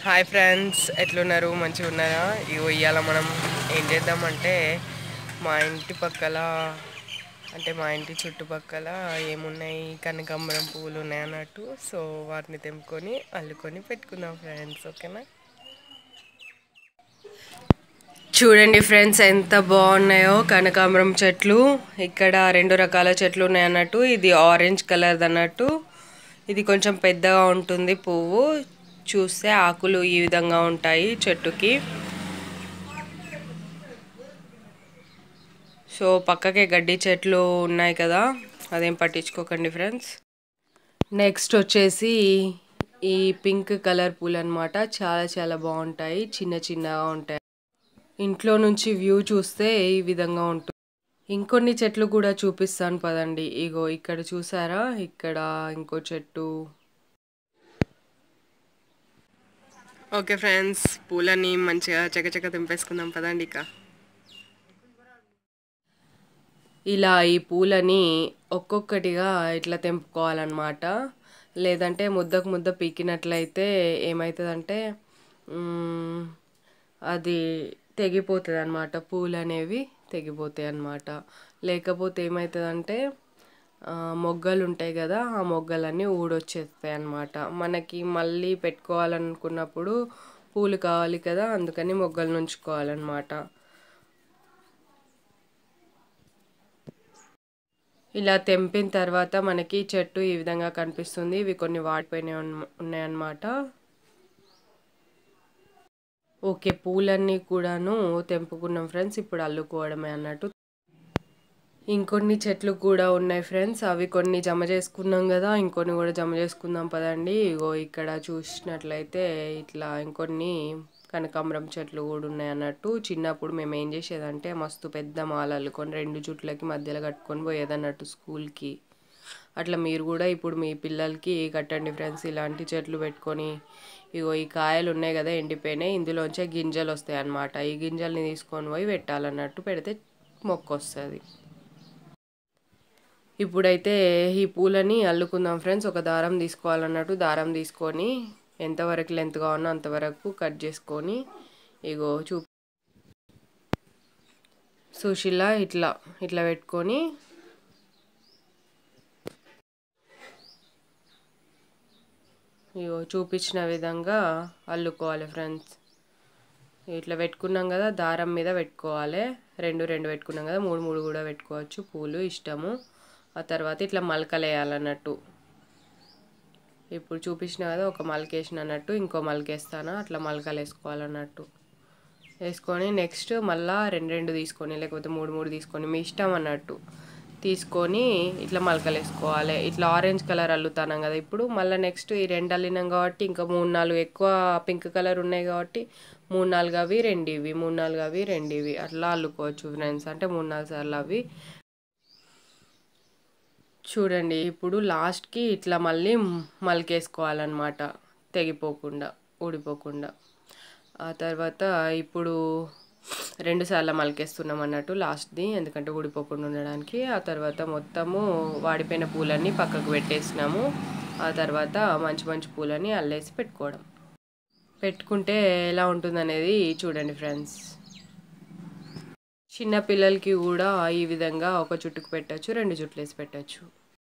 hi friends ఎట్లున్నారు మంచిగా ఉన్నారా ఇగో ఇవాళ మనం ఏం చేద్దామంటే మా ఇంటి పక్కల అంటే మా ఇంటి చుట్టుపక్కల ఏమున్నాయి కనకాంబరం పువ్వులు ఉన్నాయి అన్నట్టు సో వాటిని తెంపుకొని అల్లుకొని పెట్టుకుందాం ఫ్రెండ్స్ ఓకేనా చూడండి ఫ్రెండ్స్ ఎంత బాగున్నాయో కనకాంబరం చెట్లు ఇక్కడ రెండు రకాల చెట్లు ఉన్నాయి అన్నట్టు ఇది ఆరెంజ్ కలర్ అన్నట్టు ఇది కొంచెం పెద్దగా ఉంటుంది పువ్వు చూస్తే ఆకులు ఈ విధంగా ఉంటాయి చెట్టుకి సో పక్కకే గడ్డి చెట్లు ఉన్నాయి కదా అదేం పట్టించుకోకండి ఫ్రెండ్స్ నెక్స్ట్ వచ్చేసి ఈ పింక్ కలర్ పూలు అనమాట చాలా చాలా బాగుంటాయి చిన్న చిన్నగా ఉంటాయి ఇంట్లో నుంచి వ్యూ చూస్తే ఈ విధంగా ఉంటుంది ఇంకొన్ని చెట్లు కూడా చూపిస్తాను పదండి ఇగో ఇక్కడ చూసారా ఇక్కడ ఇంకో చెట్టు ఓకే ఫ్రెండ్స్ పూలని మంచిగా చకచక తెంపేసుకుందాం పదండి ఇక ఇలా ఈ పూలని ఒక్కొక్కటిగా ఇట్లా తెంపుకోవాలన్నమాట లేదంటే ముద్దకు ముద్ద పీకినట్లయితే ఏమవుతుందంటే మ్, అది తెగిపోతుంది అనమాట పూలు అనేవి తెగిపోతాయి అన్నమాట లేకపోతే ఏమవుతుందంటే ఆ, మొగ్గలు ఉంటాయి కదా ఆ మొగ్గలన్నీ ఊడొచ్చేస్తాయి అన్నమాట మనకి మళ్ళీ పెట్టుకోవాలనుకున్నప్పుడు పూలు కావాలి కదా అందుకని మొగ్గలు నుంచుకోవాలన్నమాట ఇలా తెంపిన తర్వాత మనకి చెట్టు ఈ విధంగా కనిపిస్తుంది ఇవి కొన్ని వాడిపోయినాయి ఉన్న- ఉన్నాయన్నమాట ఓకే పూలన్నీ కూడాను తెంపుకున్నాం ఫ్రెండ్స్ ఇప్పుడు అల్లుకోవడమే అన్నట్టు ఇంకొన్ని చెట్లు కూడా ఉన్నాయి ఫ్రెండ్స్ అవి కొన్ని జమ చేసుకున్నాం కదా ఇంకొన్ని కూడా జమ చేసుకుందాం పదండి ఇగో ఇక్కడ చూసినట్లయితే ఇట్లా ఇంకొన్ని కనకాంబరం చెట్లు కూడా ఉన్నాయి అన్నట్టు చిన్నప్పుడు మేము ఏం చేసేదంటే మస్తు పెద్ద మాల అల్లుకొని రెండు జుట్లకి మధ్యలో కట్టుకొని పోయేదన్నట్టు స్కూల్కి అట్లా మీరు కూడా ఇప్పుడు మీ పిల్లలకి కట్టండి ఫ్రెండ్స్ ఇలాంటి చెట్లు పెట్టుకొని ఇగో ఈ కాయలు ఉన్నాయి కదా ఎండిపోయినాయి ఇందులోంచే గింజలు వస్తాయి అన్నమాట ఈ గింజల్ని తీసుకొని పోయి పెట్టాలన్నట్టు పెడితే మొక్క వస్తుంది ఇప్పుడైతే ఈ పూలని అల్లుకుందాం ఫ్రెండ్స్ ఒక దారం తీసుకోవాలన్నట్టు దారం తీసుకొని ఎంతవరకు లెంత్ కావాలో అంతవరకు కట్ చేసుకొని ఇగో చూ సుశీల ఇట్లా ఇట్లా పెట్టుకొని ఇగో చూపించిన విధంగా అల్లుకోవాలి ఫ్రెండ్స్ ఇట్లా పెట్టుకున్నాం కదా దారం మీద పెట్టుకోవాలి రెండు రెండు పెట్టుకున్నాం కదా మూడు మూడు కూడా పెట్టుకోవచ్చు పూలు ఇష్టము ఆ తర్వాత ఇట్లా మలకలు వేయాలన్నట్టు ఇప్పుడు చూపించిన కదా ఒక మలకేసిన అన్నట్టు ఇంకో మలకేస్తాను అట్లా మలకలు వేసుకోవాలన్నట్టు వేసుకొని నెక్స్ట్ మళ్ళా రెండు రెండు తీసుకొని లేకపోతే మూడు మూడు తీసుకొని మీ ఇష్టం అన్నట్టు తీసుకొని ఇట్లా మలకలు వేసుకోవాలి ఇట్లా ఆరెంజ్ కలర్ అల్లుతాను కదా ఇప్పుడు మళ్ళీ నెక్స్ట్ ఈ రెండు అల్లినాం కాబట్టి ఇంకా మూడు నాలుగు ఎక్కువ పింక్ కలర్ ఉన్నాయి కాబట్టి మూడు నాలుగు అవి రెండు ఇవి మూడు నాలుగు అవి రెండు ఇవి అట్లా అల్లుకోవచ్చు ఫ్రెండ్స్ అంటే మూడు నాలుగు సార్లు అవి చూడండి ఇప్పుడు లాస్ట్కి ఇట్లా మళ్ళీ మలికేసుకోవాలన్నమాట తెగిపోకుండా ఊడిపోకుండా ఆ తర్వాత ఇప్పుడు రెండు సార్లు మలికేస్తున్నాం అన్నట్టు లాస్ట్ది ఎందుకంటే ఊడిపోకుండా ఉండడానికి ఆ తర్వాత మొత్తము వాడిపోయిన పూలన్నీ పక్కకు పెట్టేసినాము ఆ తర్వాత మంచి మంచి పూలని అల్లేసి పెట్టుకోవడం పెట్టుకుంటే ఎలా ఉంటుందనేది చూడండి ఫ్రెండ్స్ చిన్న పిల్లలకి కూడా ఈ విధంగా ఒక చుట్టుకు పెట్టచ్చు రెండు చుట్లు వేసి పెట్టచ్చు